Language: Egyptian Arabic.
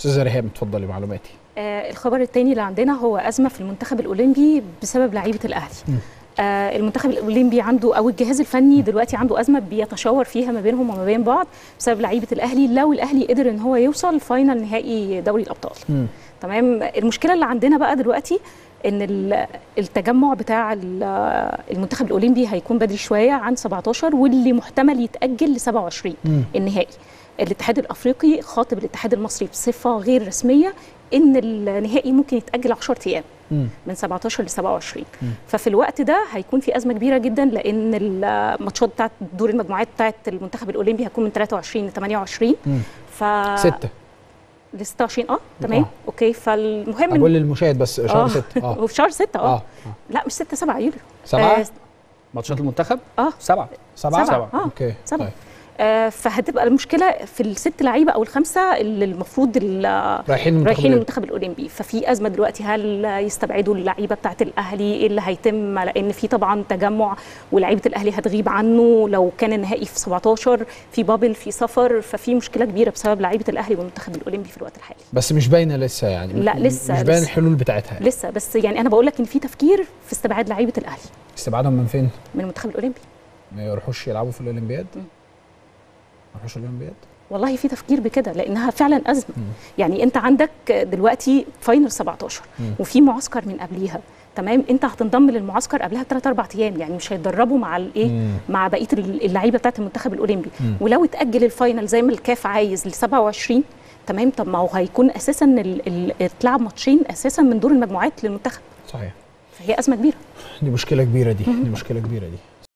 استاذه ريهام اتفضلي معلوماتي آه الخبر الثاني اللي عندنا هو ازمه في المنتخب الاولمبي بسبب لعيبه الاهلي آه المنتخب الاولمبي عنده او الجهاز الفني دلوقتي عنده ازمه بيتشاور فيها ما بينهم وما بين بعض بسبب لعيبه الاهلي لو الاهلي قدر ان هو يوصل فاينل نهائي دوري الابطال مم. تمام المشكله اللي عندنا بقى دلوقتي ان ال- التجمع بتاع ال- المنتخب الاولمبي هيكون بدري شويه عن 17 واللي محتمل يتاجل ل 27 مم. النهائي الاتحاد الافريقي خاطب الاتحاد المصري بصفه غير رسميه ان النهائي ممكن يتاجل 10 ايام مم. من 17 ل 27 ففي الوقت ده هيكون في ازمه كبيره جدا لان الماتشات بتاعت دور المجموعات بتاعت المنتخب الاولمبي هتكون من 23 ل 28 مم. ف ستة ل 26 اه تمام آه. اوكي فالمهم اقول للمشاهد بس شهر آه. ستة اه وفي شهر 6 اه اه لا مش 6 7 يوليو سبعة آه، ماتشات المنتخب اه سبعه سبعة سبعة. آه. اوكي سبعة. طيب. آه، فهتبقى المشكله في الست لعيبه او الخمسه اللي المفروض ال- رايحين المنتخب رايحين الأولمبي. المنتخب الاولمبي ففي ازمه دلوقتي هل يستبعدوا اللعيبه بتاعه الاهلي ايه اللي هيتم لان في طبعا تجمع ولعيبه الاهلي هتغيب عنه لو كان النهائي في 17 في بابل في سفر ففي مشكله كبيره بسبب لعيبه الاهلي والمنتخب الاولمبي في الوقت الحالي بس مش باينه لسه يعني لا، م- لسه- مش باين لسه. الحلول بتاعتها لسه بس يعني انا بقول لك ان في تفكير في استبعاد لعيبه الاهلي استبعادهم من فين؟ من المنتخب الاولمبي ما يروحوش يلعبوا في الاولمبياد؟ مم. ما يروحوش الاولمبياد؟ والله في تفكير بكده لانها فعلا ازمه مم. يعني انت عندك دلوقتي فاينل 17 مم. وفي معسكر من قبليها تمام انت هتنضم للمعسكر قبلها بثلاث اربع ايام يعني مش هيتدربوا مع الايه مم. مع بقيه اللعيبه بتاعت المنتخب الاولمبي مم. ولو اتاجل الفاينل زي ما الكاف عايز ل 27 تمام طب ما هو هيكون اساسا ال- ال- اتلعب ماتشين اساسا من دور المجموعات للمنتخب صحيح فهي ازمه كبيره دي مشكله كبيره دي دي مشكله كبيره دي